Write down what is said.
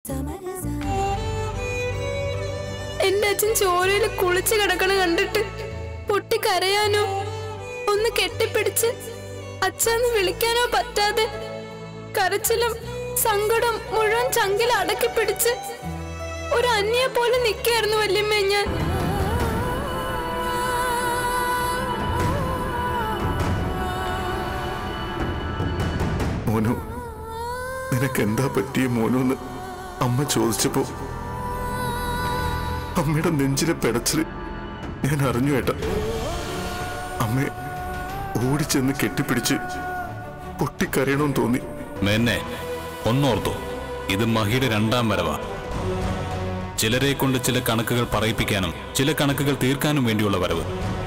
എന്റെ അച്ഛൻ ചോരയിൽ കുളിച്ച് കിടക്കണ കണ്ടിട്ട് പൊട്ടിക്കരയാനോ ഒന്ന് കെട്ടിപ്പിടിച്ച് അച്ഛന്ന് വിളിക്കാനോ പറ്റാതെ കരച്ചിലും സങ്കടം മുഴുവൻ ചങ്കിൽ അടക്കി പിടിച്ച് ഒരു അന്യെ പോലെ നിൽക്കായിരുന്നു വല്യമ്മ ഞാൻ മോനു നിനക്ക് എന്താ പറ്റിയ മോനു എന്ന് അമ്മ ചോദിച്ചപ്പോ അമ്മയുടെ നെഞ്ചിലെ പെടച്ചില് ഞാൻ അറിഞ്ഞു ഏട്ടാ അമ്മ ഓടിച്ചെന്ന് കെട്ടിപ്പിടിച്ച് പൊട്ടിക്കരയണമെന്ന് തോന്നി മേന്നെ ഒന്നോർത്തു ഇത് മഹിയുടെ രണ്ടാം വരവാ ചിലരെ കൊണ്ട് ചില കണക്കുകൾ പറയിപ്പിക്കാനും ചില കണക്കുകൾ തീർക്കാനും വേണ്ടിയുള്ള വരവ്